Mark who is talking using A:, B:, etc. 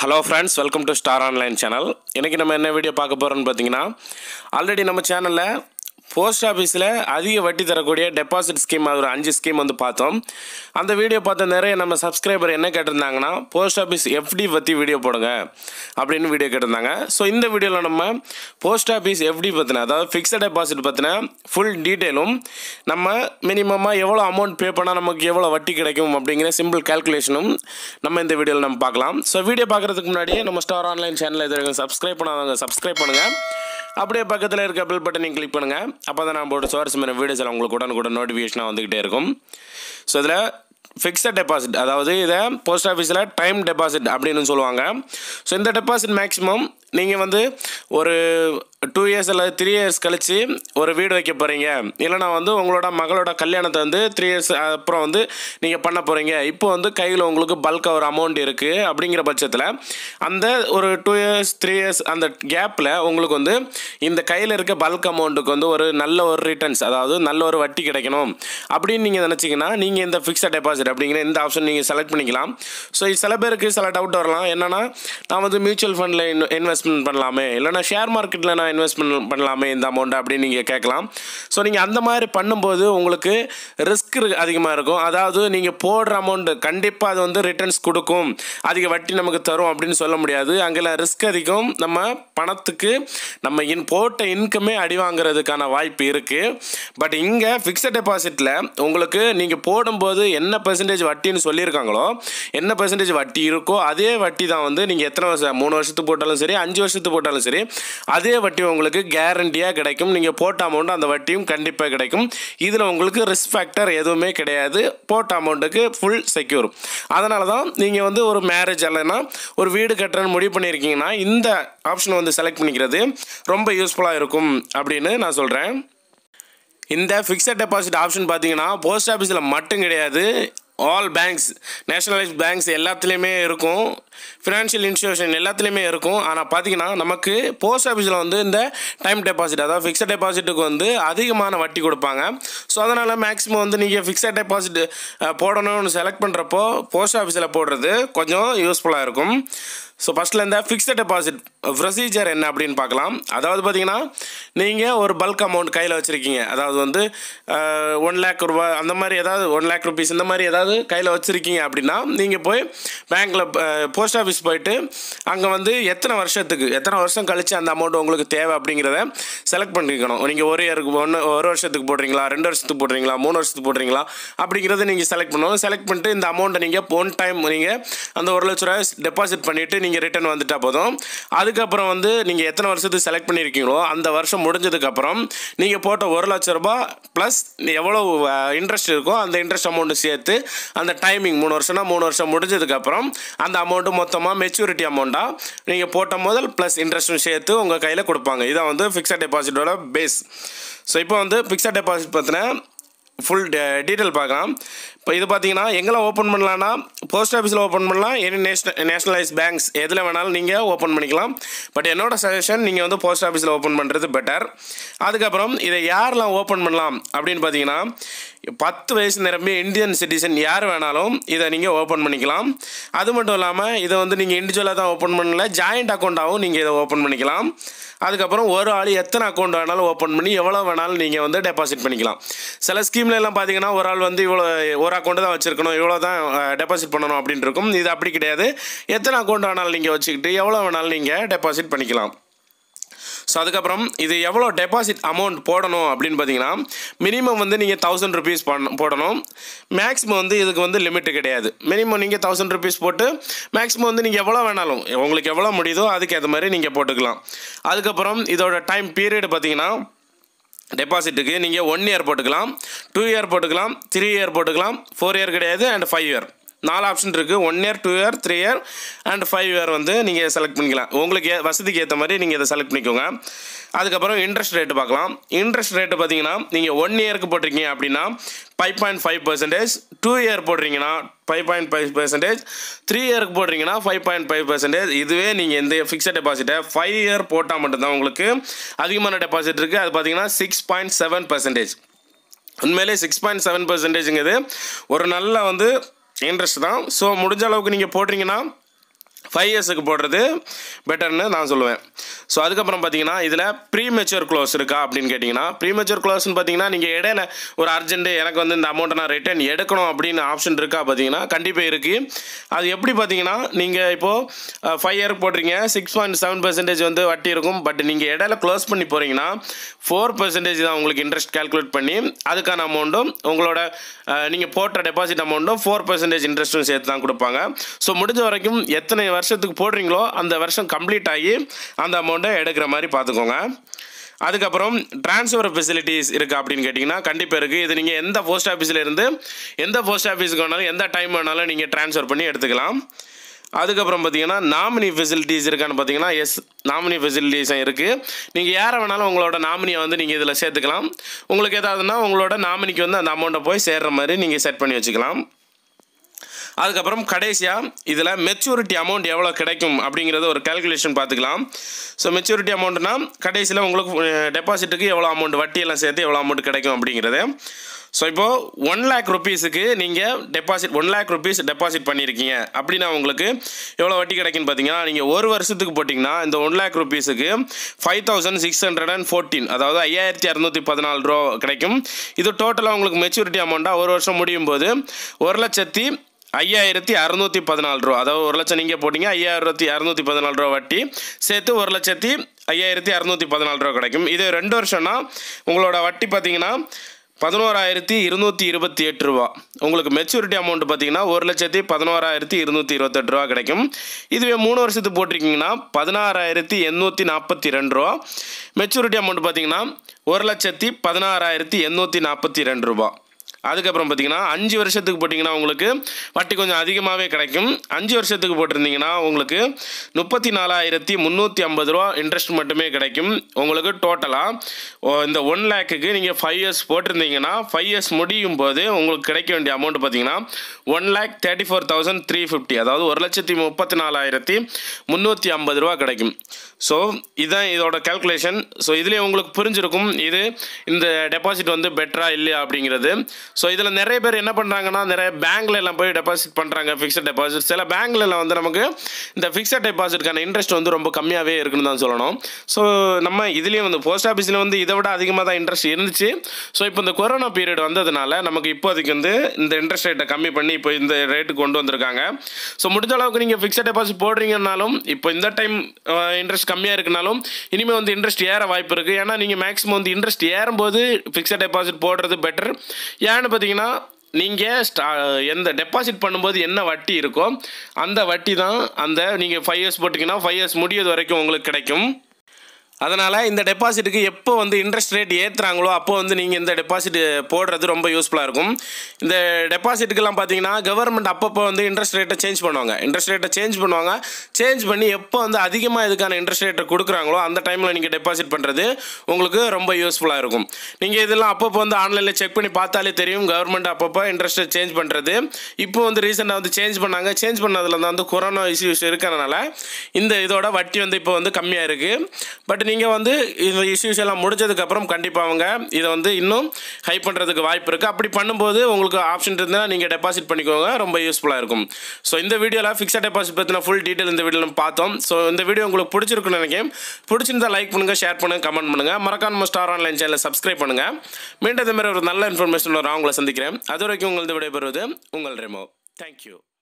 A: hello friends welcome to star online channel இன்றைக்கி நம்ம என்ன வீடியோ பார்க்க போகிறோம்னு பார்த்தீங்கன்னா ஆல்ரெடி நம்ம சேனலில் போஸ்ட் ஆஃபீஸில் அதிக வட்டி தரக்கூடிய டெபாசிட் ஸ்கீம் ஒரு அஞ்சு ஸ்கீம் வந்து பார்த்தோம் அந்த வீடியோ பார்த்த நிறைய நம்ம சப்ஸ்கிரைபர் என்ன கேட்டிருந்தாங்கன்னா போஸ்ட் ஆஃபீஸ் எஃப்டி பற்றி வீடியோ போடுங்க அப்படின்னு வீடியோ கேட்டிருந்தாங்க ஸோ இந்த வீடியோவில் நம்ம போஸ்ட் ஆஃபீஸ் எஃப்டி பற்றின அதாவது ஃபிக்ஸட் டெபாசிட் பற்றின ஃபுல் டீட்டெயிலும் நம்ம மினிமமாக எவ்வளோ அமௌண்ட் பே பண்ணால் நமக்கு எவ்வளோ வட்டி கிடைக்கும் அப்படிங்கிற சிம்பிள் கால்குலேஷனும் நம்ம இந்த வீடியோவில் நம்ம பார்க்கலாம் ஸோ வீடியோ பார்க்குறதுக்கு முன்னாடியே நம்ம ஸ்டார் ஆன்லைன் சேனல் இது சப்ஸ்கிரைப் பண்ணாதவங்க சப்ஸ்கிரைப் பண்ணுங்கள் அப்படியே பக்கத்தில் இருக்க பெல் பட்டனையும் கிளிக் பண்ணுங்கள் அப்போ தான் நான் போட்டு சுவாரஸ்யமான வீடியோஸ் எல்லாம் உங்களுக்கு உடனுக்குடன் நோட்டிஃபிகேஷனாக வந்துக்கிட்டே இருக்கும் ஸோ இதில் ஃபிக்ஸட் டெபாசிட் அதாவது இதை போஸ்ட் ஆஃபீஸில் டைம் டெபாசிட் அப்படின்னு சொல்லுவாங்க ஸோ இந்த டெபாசிட் மேக்ஸிமம் நீங்கள் வந்து ஒரு டூ இயர்ஸ் அல்லது த்ரீ இயர்ஸ் கழித்து ஒரு வீடு வைக்க போகிறீங்க இல்லைனா வந்து உங்களோட மகளோட கல்யாணத்தை வந்து த்ரீ இயர்ஸ் அப்புறம் வந்து நீங்கள் பண்ண போகிறீங்க இப்போ வந்து கையில் உங்களுக்கு பல்காக ஒரு அமௌண்ட் இருக்குது அப்படிங்கிற பட்சத்தில் அந்த ஒரு டூ இயர்ஸ் த்ரீ இயர்ஸ் அந்த கேப்பில் உங்களுக்கு வந்து இந்த கையில் இருக்க பல்க் அமௌண்ட்டுக்கு வந்து ஒரு நல்ல ஒரு ரிட்டர்ன்ஸ் அதாவது நல்ல ஒரு வட்டி கிடைக்கணும் அப்படின்னு நீங்கள் நினச்சிங்கன்னா நீங்கள் இந்த ஃபிக்ஸட் டெபாசிட் அப்படிங்கிற இந்த ஆப்ஷன் நீங்கள் செலக்ட் பண்ணிக்கலாம் ஸோ சில பேருக்கு சில டவுட் வரலாம் என்னென்னா நான் வந்து மியூச்சுவல் ஃபண்டில் இன்வெஸ்ட்மெண்ட் பண்ணலாமே இல்லைனா ஷேர் மார்க்கெட்டில் நான் இன்வெஸ்ட்மெண்ட் பண்ணலாமே இந்த அமௌண்ட் அப்படின்னு நீங்கள் கேட்கலாம் ஸோ நீங்கள் அந்த மாதிரி பண்ணும்போது உங்களுக்கு ரிஸ்க் அதிகமாக இருக்கும் அதாவது நீங்கள் போடுற அமௌண்ட்டு கண்டிப்பாக அது வந்து ரிட்டர்ன்ஸ் கொடுக்கும் அதிக வட்டி நமக்கு தரும் அப்படின்னு சொல்ல முடியாது அங்கெல்லாம் ரிஸ்க் அதிகம் நம்ம பணத்துக்கு நம்ம இன் போட்ட இன்கமே அடி வாங்குறதுக்கான வாய்ப்பு இருக்குது பட் இங்கே ஃபிக்ஸட் டெபாசிட்டில் உங்களுக்கு நீங்கள் போடும்போது என்ன பெர்சன்டேஜ் வட்டின்னு சொல்லியிருக்காங்களோ என்ன பெர்சன்டேஜ் வட்டி இருக்கோ அதே வட்டி தான் வந்து நீங்கள் எத்தனை வருஷம் மூணு வருஷத்துக்கு போட்டாலும் சரி அஞ்சு வருஷத்துக்கு போட்டாலும் சரி அதே வட்டி உங்களுக்கு கேரண்டியாக கிடைக்கும் நீங்கள் போட்ட அமௌண்ட் அந்த வட்டியும் கண்டிப்பாக கிடைக்கும் இதில் உங்களுக்கு ரிஸ்க் ஃபேக்டர் எதுவுமே கிடையாது போட்ட அமௌண்ட்டுக்கு ஃபுல் செக்யூர் அதனால தான் நீங்கள் வந்து ஒரு மேரேஜ் இல்லைன்னா ஒரு வீடு கட்டுறன்னு முடிவு பண்ணியிருக்கீங்கன்னா இந்த ஆப்ஷனை வந்து செலக்ட் பண்ணிக்கிறது ரொம்ப யூஸ்ஃபுல்லாக இருக்கும் அப்படின்னு நான் சொல்கிறேன் இந்த ஃபிக்ஸட் டெபாசிட் ஆப்ஷன் பார்த்தீங்கன்னா போஸ்ட் ஆஃபீஸில் மட்டும் கிடையாது ஆல் பேங்க்ஸ் நேஷனலைஸ் பேங்க்ஸ் எல்லாத்துலேயுமே இருக்கும் ஃபினான்ஷியல் இன்ஸ்டியூஷன் எல்லாத்துலேயுமே இருக்கும் ஆனால் பார்த்தீங்கன்னா நமக்கு போஸ்ட் ஆஃபீஸில் வந்து இந்த டைம் டெபாசிட் அதாவது ஃபிக்ஸட் டெபாசிட்டுக்கு வந்து அதிகமான வட்டி கொடுப்பாங்க ஸோ அதனால் மேக்ஸிமம் வந்து நீங்கள் ஃபிக்ஸட் டெபாசிட் போடணும்னு செலக்ட் பண்ணுறப்போ போஸ்ட் ஆஃபீஸில் போடுறது கொஞ்சம் யூஸ்ஃபுல்லாக இருக்கும் ஸோ ஃபஸ்ட்டில் இந்த ஃபிக்ஸட் டெபாசிட் ப்ரொசீஜர் என்ன அப்படின்னு பார்க்கலாம் அதாவது பார்த்தீங்கன்னா நீங்கள் ஒரு பல்க் அமௌண்ட் கையில் வச்சுருக்கீங்க அதாவது வந்து ஒன் லேக் ரூபா அந்த மாதிரி ஏதாவது ஒன் லேக் ருபீஸ் இந்த மாதிரி ஏதாவது கையில் வச்சுருக்கீங்க அப்படின்னா நீங்கள் போய் பேங்க்கில் போஸ்ட் ஆஃபீஸ் போயிட்டு அங்கே வந்து எத்தனை வருஷத்துக்கு எத்தனை வருஷம் கழித்து அந்த அமௌண்ட் உங்களுக்கு தேவை அப்படிங்கிறத செலக்ட் பண்ணிக்கணும் நீங்கள் ஒரு இயருக்கு ஒன்று ஒரு வருஷத்துக்கு போடுறீங்களா ரெண்டு வருஷத்துக்கு போடுறீங்களா மூணு வருஷத்துக்கு போடுறீங்களா அப்படிங்கிறத நீங்கள் செலக்ட் பண்ணணும் செலக்ட் பண்ணிட்டு இந்த அமௌண்ட்டை நீங்கள் ஒன் டைம் நீங்கள் அந்த ஒரு லட்ச ரூபாய் டெபாசிட் பண்ணிவிட்டு நீங்கள் ரிட்டர்ன் வந்துட்டால் போதும் அதுக்கப்புறம் வந்து நீங்கள் எத்தனை வருஷத்துக்கு செலக்ட் பண்ணியிருக்கீங்களோ அந்த வருஷம் முடிஞ்சதுக்கப்புறம் நீங்கள் போட்ட ஒரு லட்ச ரூபாய் ப்ளஸ் எவ்வளோ இன்ட்ரெஸ்ட் இருக்கோ அந்த இன்ட்ரெஸ்ட் அமௌண்ட்டு சேர்த்து அந்த டைமிங் மூணு வருஷம்னா மூணு வருஷம் முடிஞ்சதுக்கப்புறம் அந்த அமௌண்ட்டு மொத்தமாக மெச்சூரிட்டி அமௌண்ட்டாக நீங்கள் போட்ட முதல் ப்ளஸ் இன்ட்ரெஸ்ட்டும் சேர்த்து உங்கள் கையில் கொடுப்பாங்க இதான் வந்து ஃபிக்ஸட் டெபாசிட்டோட பேஸ் ஸோ இப்போ வந்து ஃபிக்ஸட் டெபாசிட் பற்றின ஃபுல் டீட்டெயில் பார்க்கலாம் இப்போ இது பார்த்தீங்கன்னா எங்கெல்லாம் ஓப்பன் பண்ணலான்னா போஸ்ட் ஆஃபீஸில் ஓப்பன் பண்ணலாம் எனி நேஷனல் நேஷனலைஸ் பேங்க்ஸ் எதில் வேணாலும் நீங்கள் ஓப்பன் பண்ணிக்கலாம் பட் என்னோட சஜஷன் நீங்கள் வந்து போஸ்ட் ஆஃபீஸில் ஓப்பன் பண்ணுறது பெட்டர் அதுக்கப்புறம் இதை யாரெல்லாம் ஓப்பன் பண்ணலாம் அப்படின்னு பார்த்தீங்கன்னா பத்து வயசு நிரம்பி இந்தியன் சிட்டிசன் யார் வேணாலும் இதை நீங்கள் ஓப்பன் பண்ணிக்கலாம் அது மட்டும் இல்லாமல் இதை வந்து நீங்கள் இண்டிவிஜுவலாக தான் ஓப்பன் பண்ணல ஜாயிண்ட் அக்கௌண்ட்டாகவும் நீங்கள் இதை ஓப்பன் பண்ணிக்கலாம் அதுக்கப்புறம் ஒரு ஆள் எத்தனை அக்கௌண்ட் வேணாலும் ஓப்பன் பண்ணி எவ்வளோ வேணாலும் நீங்கள் வந்து டெபாசிட் பண்ணிக்கலாம் சில ஸ்கீம்ல எல்லாம் பார்த்தீங்கன்னா ஒரு ஆள் வந்து இவ்வளோ ஒரு அக்கௌண்ட் தான் வச்சுருக்கணும் இவ்வளோ தான் டெபாசிட் பண்ணணும் அப்படின்ட்டு இருக்கும் இது அப்படி கிடையாது எத்தனை அக்கௌண்ட் வேணாலும் நீங்கள் வச்சுக்கிட்டு எவ்வளோ வேணாலும் நீங்கள் டெபாசிட் பண்ணிக்கலாம் ஸோ அதுக்கப்புறம் இது எவ்வளோ டெபாசிட் அமௌண்ட் போடணும் அப்படின்னு பார்த்தீங்கன்னா மினிமம் வந்து நீங்கள் தௌசண்ட் ருபீஸ் பண்ண போடணும் மேக்ஸிமம் வந்து இதுக்கு வந்து லிமிட்டு கிடையாது மினிமம் நீங்கள் தௌசண்ட் ருபீஸ் போட்டு மேக்ஸிமம் வந்து நீங்கள் எவ்வளோ வேணாலும் உங்களுக்கு எவ்வளோ முடியுதோ அதுக்கு ஏற்ற மாதிரி நீங்கள் போட்டுக்கலாம் அதுக்கப்புறம் இதோட டைம் பீரியட் பார்த்தீங்கன்னா டெபாசிட்டுக்கு நீங்கள் ஒன் இயர் போட்டுக்கலாம் டூ இயர் போட்டுக்கலாம் த்ரீ இயர் போட்டுக்கலாம் ஃபோர் இயர் கிடையாது அண்ட் ஃபைவ் இயர் நாலு ஆப்ஷன் இருக்குது one year two year three year and five year வந்து நீங்கள் செலக்ட் பண்ணிக்கலாம் உங்களுக்கு ஏ- வசதிக்கு ஏற்ற மாதிரி நீங்கள் இதை செலக்ட் பண்ணிக்கோங்க அதுக்கப்புறம் இன்ட்ரெஸ்ட் ரேட்டு பார்க்கலாம் இன்ட்ரெஸ்ட் ரேட்டு பார்த்தீங்கன்னா நீங்கள் ஒன் இயருக்கு போட்டிருக்கீங்க அப்படின்னா five point five percentage two year போடுறீங்கன்னா five point five percentage three இயருக்கு போடுறீங்கன்னா ஃபைவ் பாயிண்ட் ஃபைவ் பர்சன்டேஜ் இதுவே நீங்கள் இந்த ஃபிக்ஸட் டெபாசிட்டை ஃபைவ் இயர் போட்டால் மட்டும்தான் உங்களுக்கு அதிகமான டெபாசிட் இருக்குது அது பார்த்தீங்கன்னா சிக்ஸ் பாயிண்ட் செவன் பர்சன்டேஜ் உண்மையிலே சிக்ஸ் பாயிண்ட் செவன் பர்சன்டேஜுங்கிறது ஒரு நல்ல வந்து இன்ட்ரெஸ்ட் தான் ஸோ முடிஞ்ச அளவுக்கு நீங்கள் போடுறீங்கன்னா ஃபைவ் இயர்ஸுக்கு போடுறது பெட்டர்னு நான் சொல்லுவேன் ஸோ அதுக்கப்புறம் பார்த்தீங்கன்னா இதில் ப்ரீ மெச்சூர் க்ளோஸ் இருக்கா அப்படின்னு கேட்டிங்கன்னா ப்ரீ மெச்சூர் க்ளோஸ்னு பார்த்தீங்கன்னா நீங்கள் இடையில ஒரு அர்ஜென்ட்டு எனக்கு வந்து இந்த அமௌண்ட்டை நான் ரிட்டர்ன் எடுக்கணும் அப்படின்னு ஆப்ஷன் இருக்கா பார்த்தீங்கன்னா கண்டிப்பாக இருக்குது அது எப்படி பார்த்தீங்கன்னா நீங்கள் இப்போது ஃபைவ் இயர் போடுறீங்க சிக்ஸ் பாயிண்ட் செவன் பர்சன்டேஜ் வந்து வட்டி இருக்கும் பட் நீங்கள் இடையில க்ளோஸ் பண்ணி போகிறீங்கன்னா ஃபோர் பர்சன்டேஜ் தான் உங்களுக்கு இன்ட்ரெஸ்ட் கால்குலேட் பண்ணி அதுக்கான அமௌண்ட்டும் உங்களோட நீங்கள் போட்ட டெபாசிட் அமௌண்ட்டும் ஃபோர் பர்சன்டேஜ் இன்ட்ரெஸ்ட்டும் சேர்த்து தான் கொடுப்பாங்க ஸோ முடிஞ்ச வரைக்கும் எத்தனை வருஷத்துக்கு போடுறீங்களோ அந்த வருஷம் கம்ப்ளீட் ஆகி அந்த அமௌண்ட்டை எடுக்கிற மாதிரி பார்த்துக்கோங்க அதுக்கப்புறம் ட்ரான்ஸ்ஃபர் ஃபெசிலிட்டிஸ் இருக்குது அப்படின்னு கேட்டிங்கன்னா கண்டிப்பாக இருக்குது இது நீங்கள் எந்த போஸ்ட் ஆஃபீஸில் இருந்து எந்த போஸ்ட் ஆஃபீஸுக்கு வேணாலும் எந்த டைம் வேணாலும் நீங்கள் ட்ரான்ஸ்ஃபர் பண்ணி எடுத்துக்கலாம் அதுக்கப்புறம் பார்த்தீங்கன்னா நாமினி ஃபெசிலிட்டிஸ் இருக்கான்னு பார்த்தீங்கன்னா எஸ் நாமினி ஃபெசிலிட்டிஸும் இருக்குது நீங்கள் யாரை வேணாலும் உங்களோட நாமினியை வந்து நீங்கள் இதில் சேர்த்துக்கலாம் உங்களுக்கு ஏதாவதுன்னா உங்களோட நாமினிக்கு வந்து அந்த அமௌண்ட்டை போய் சேர்ற மாதிரி நீங்கள் செட் பண்ணி வச்சுக்கலாம் அதுக்கப்புறம் கடைசியாக இதில் மெச்சூரிட்டி அமௌண்ட் எவ்வளோ கிடைக்கும் அப்படிங்கிறத ஒரு கால்குலேஷன் பார்த்துக்கலாம் ஸோ மெச்சூரிட்டி அமௌண்ட்னா கடைசியில் உங்களுக்கு டெபாசிட்டுக்கு எவ்வளோ அமௌண்ட் வட்டியெல்லாம் சேர்த்து எவ்வளோ அமௌண்ட் கிடைக்கும் அப்படிங்கிறது ஸோ இப்போது ஒன் லேக் ருபீஸுக்கு நீங்கள் deposit one lakh rupees deposit பண்ணியிருக்கீங்க அப்படின்னா உங்களுக்கு எவ்வளோ வட்டி கிடைக்குன்னு பார்த்தீங்கன்னா நீங்கள் ஒரு வருஷத்துக்கு போட்டிங்கன்னா இந்த ஒன் லேக் ருபீஸுக்கு five thousand six hundred and fourteen அதாவது ஐயாயிரத்தி இரநூத்தி பதினாலு ரூபா கிடைக்கும் இது டோட்டலாக உங்களுக்கு மெச்சூரிட்டி அமௌண்ட்டாக ஒரு வருஷம் முடியும் போது ஒரு லட்சத்தி ஐயாயிரத்தி அறநூற்றி பதினாலு ரூபா அதாவது ஒரு லட்சம் நீங்கள் போட்டிங்க ஐயாயிரத்தி அறநூற்றி பதினாலு ரூபா வட்டி சேர்த்து ஒரு லட்சத்தி ஐயாயிரத்தி அறநூற்றி பதினாலு ரூபா கிடைக்கும் இது ரெண்டு வருஷம்னா உங்களோட வட்டி பார்த்தீங்கன்னா பதினோராயிரத்தி இருநூற்றி இருபத்தி எட்டு ரூபா உங்களுக்கு மெச்சூரிட்டி அமௌண்ட் பார்த்தீங்கன்னா ஒரு லட்சத்தி பதினோராயிரத்தி இருநூற்றி இருபத்தெட்டு ரூபா கிடைக்கும் இதுவே மூணு வருஷத்துக்கு போட்டிருக்கீங்கன்னா பதினாறாயிரத்தி எண்ணூற்றி நாற்பத்தி ரெண்டு ரூபா மெச்சூரிட்டி அமௌண்ட் பார்த்தீங்கன்னா ஒரு லட்சத்தி பதினாறாயிரத்தி எண்ணூற்றி நாற்பத்தி ரெண்டு ரூபா அதுக்கப்புறம் பார்த்தீங்கன்னா அஞ்சு வருஷத்துக்கு போட்டிங்கன்னா உங்களுக்கு வட்டி கொஞ்சம் அதிகமாகவே கிடைக்கும் அஞ்சு வருஷத்துக்கு போட்டிருந்தீங்கன்னா உங்களுக்கு முப்பத்தி நாலாயிரத்தி முந்நூற்றி ஐம்பது ரூபா இன்ட்ரெஸ்ட் மட்டுமே கிடைக்கும் உங்களுக்கு டோட்டலாக இந்த ஒன் லேக்குக்கு நீங்கள் ஃபைவ் இயர்ஸ் போட்டிருந்தீங்கன்னா ஃபைவ் இயர்ஸ் முடியும் போது உங்களுக்கு கிடைக்க வேண்டிய அமௌண்ட் பார்த்தீங்கன்னா one lakh thirty four thousand three fifty அதாவது ஒரு லட்சத்தி முப்பத்தி நாலாயிரத்தி முந்நூற்றி ஐம்பது ரூபா கிடைக்கும் ஸோ இதுதான் இதோட கேல்குலேஷன் ஸோ இதுலேயே உங்களுக்கு புரிஞ்சிருக்கும் இது இந்த டெபாசிட் வந்து பெட்டரா இல்லையா அப்படிங்கிறது ஸோ இதில் நிறைய பேர் என்ன பண்ணுறாங்கன்னா நிறைய பேங்க்ல எல்லாம் போய் டெபாசிட் பண்ணுறாங்க ஃபிக்ஸட் டெபாசிட் சில பேங்க்ல எல்லாம் வந்து நமக்கு இந்த ஃபிக்ஸட் டெபாசிட்கான இன்ட்ரெஸ்ட் வந்து ரொம்ப கம்மியாகவே இருக்குன்னு தான் சொல்லணும் ஸோ நம்ம இதுலேயும் வந்து போஸ்ட் ஆஃபீஸில் வந்து இதை விட அதிகமாக தான் இன்ட்ரெஸ்ட் இருந்துச்சு ஸோ இப்போ இந்த கொரோனா பீரியட் வந்ததுனால நமக்கு இப்போதைக்கு வந்து இந்த இன்ட்ரெஸ்ட் ரேட்டை கம்மி பண்ணி இப்போ இந்த ரேட்டுக்கு கொண்டு வந்திருக்காங்க ஸோ முடிஞ்ச அளவுக்கு நீங்கள் ஃபிக்ஸட் டெபாசிட் போடுறீங்கனாலும் இப்போ இந்த டைம் இன்ட்ரெஸ்ட் கம்மியாக இருக்குனாலும் இனிமேல் வந்து இன்ட்ரெஸ்ட் ஏற வாய்ப்பு இருக்குது ஏன்னா நீங்கள் மேக்ஸிமம் வந்து இன்ட்ரெஸ்ட் ஏறும்போது ஃபிக்ஸட் டெபாசிட் போடுறது பெட்டர் ஏன்னு பார்த்தீங்கன்னா நீங்கள் ஸ்டா எந்த டெபாசிட் பண்ணும்போது என்ன வட்டி இருக்கோ அந்த வட்டி தான் அந்த நீங்கள் ஃபைவ் இயர்ஸ் போட்டிங்கன்னா ஃபைவ் இயர்ஸ் முடியது வரைக்கும் உங்களுக்கு கிடைக்கும் அதனால் இந்த டெபாசிட்டுக்கு எப்போ வந்து இன்ட்ரெஸ்ட் ரேட் ஏற்றுறாங்களோ அப்போ வந்து நீங்கள் இந்த டெபாசிட் போடுறது ரொம்ப யூஸ்ஃபுல்லாக இருக்கும் இந்த டெபாசிட்டுக்கெல்லாம் பார்த்தீங்கன்னா கவர்மெண்ட் அப்பப்போ வந்து இன்ட்ரெஸ்ட் ரேட்டை சேஞ்ச் பண்ணுவாங்க இன்ட்ரெஸ்ட் ரேட்டை சேஞ்ச் பண்ணுவாங்க சேஞ்ச் பண்ணி எப்போ வந்து அதிகமாக இதுக்கான இன்ட்ரெஸ்ட் ரேட்டை கொடுக்குறாங்களோ அந்த டைமில் நீங்கள் டெபாசிட் பண்ணுறது உங்களுக்கு ரொம்ப யூஸ்ஃபுல்லாக இருக்கும் நீங்கள் இதெல்லாம் அப்பப்போ வந்து ஆன்லைனில் செக் பண்ணி பார்த்தாலே தெரியும் கவர்மெண்ட் அப்பப்போ இன்ட்ரெஸ்ட்டை சேஞ்ச் பண்ணுறது இப்போ வந்து ரீசெண்டாக வந்து சேஞ்ச் பண்ணாங்க சேஞ்ச் பண்ணதில் தான் வந்து கொரோனா இஷ்யூஸ் இருக்கிறனால இந்த இதோட வட்டி வந்து இப்போ வந்து கம்மியாக இருக்குது பட் நீங்கள் வந்து இந்த இஷ்யூஸ் எல்லாம் முடிஞ்சதுக்கப்புறம் கண்டிப்பாக அவங்க இதை வந்து இன்னும் ஹை பண்ணுறதுக்கு வாய்ப்பு இருக்குது அப்படி பண்ணும்போது உங்களுக்கு ஆப்ஷன் இருந்தால் நீங்கள் டெபாசிட் பண்ணிக்கோங்க ரொம்ப யூஸ்ஃபுல்லாக இருக்கும் ஸோ இந்த வீடியோவில் ஃபிக்ஸட் டெபாசிட் பற்றின ஃபுல் டீட்டெயில் இந்த வீடியோவில் பார்த்தோம் ஸோ இந்த வீடியோ உங்களுக்கு பிடிச்சிருக்குன்னு நினைக்கிறேன் பிடிச்சிருந்தா லைக் பண்ணுங்கள் ஷேர் பண்ணுங்கள் கமெண்ட் பண்ணுங்கள் மறக்காம ஸ்டார் ஆன்லைன் சேனலை சப்ஸ்கிரைப் பண்ணுங்கள் மீண்டும் இந்த மாதிரி ஒரு நல்ல இன்ஃபர்மேஷன் வரும் அவங்கள சந்திக்கிறேன் அது வரைக்கும் உங்களது விடைபெறுவது உங்கள் ரெமோ தேங்க்யூ